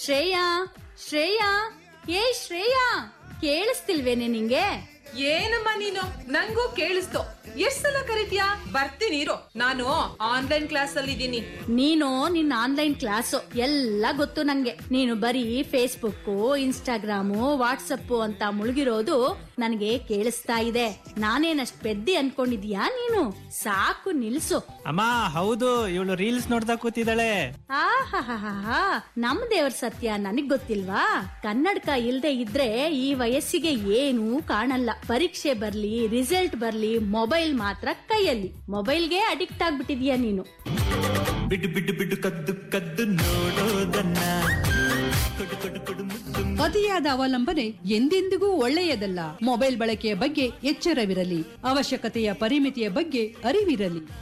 ಶ್ರೇಯಾ ಶ್ರೇಯಾ ಏ ಶ್ರೇಯಾ ಕೇಳಿಸ್ತಿಲ್ವೇನೆ ನಿಂಗೆ ಏನಮ್ಮ ನೀನು ನಂಗೂ ಕೇಳಿಸ್ತು ಎಷ್ಟ್ ಸಲ ಕರಿತೀಯಾ ಬರ್ತೀನಿ ಇರು ನಾನು ಆನ್ಲೈನ್ ಕ್ಲಾಸ್ ಅಲ್ಲಿ ಇದ್ದೀನಿ ನೀನು ನಿನ್ನ ಆನ್ಲೈನ್ ಕ್ಲಾಸ್ ಎಲ್ಲ ಗೊತ್ತು ನಂಗೆ ನೀನು ಬರೀ ಫೇಸ್ಬುಕ್ ಇನ್ಸ್ಟಾಗ್ರಾಮು ವಾಟ್ಸಪ್ ಅಂತ ಮುಳುಗಿರೋದು ನನಗೆ ಕೇಳಿಸ್ತಾ ಇದೆ ನಾನೇನಷ್ಟ್ ಪೆದ್ದಿ ಅನ್ಕೊಂಡಿದ್ಯಾ ನೀನು ಸಾಕು ನಿಲ್ಸು ಅಮ್ಮ ಹೌದು ಇವಳು ರೀಲ್ಸ್ ನೋಡ್ತಾ ಕೂತಿದ್ದಾಳೆ ಆಹಾಹಾಹಾ ನಮ್ ದೇವ್ರ ಸತ್ಯ ನನಗ್ ಗೊತ್ತಿಲ್ವಾ ಕನ್ನಡಕ ಇಲ್ದೆ ಇದ್ರೆ ಈ ವಯಸ್ಸಿಗೆ ಏನೂ ಕಾಣಲ್ಲ ಪರೀಕ್ಷೆ ಬರ್ಲಿ ರಿಸಲ್ಟ್ ಬರ್ಲಿ ಮೊಬೈಲ್ ಮಾತ್ರ ಕೈಯಲ್ಲಿ ಮೊಬೈಲ್ಗೆ ಅಡಿಕ್ಟ್ ಆಗ್ಬಿಟ್ಟಿದ್ಯಾ ನೀನು ಬಿಡು ಬಿಡು ಬಿಡು ಕದ್ದು ಕದ್ದು ನೋಡೋದನ್ನ ಕೊಡು ಕೊಡು ಕೊಡು ಮುದ್ದು ಅತಿಯಾದ ಅವಲಂಬನೆ ಎಂದೆಂದಿಗೂ ಒಳ್ಳೆಯದಲ್ಲ ಮೊಬೈಲ್ ಬಳಕೆಯ ಬಗ್ಗೆ ಎಚ್ಚರವಿರಲಿ ಅವಶ್ಯಕತೆಯ ಪರಿಮಿತಿಯ ಬಗ್ಗೆ ಅರಿವಿರಲಿ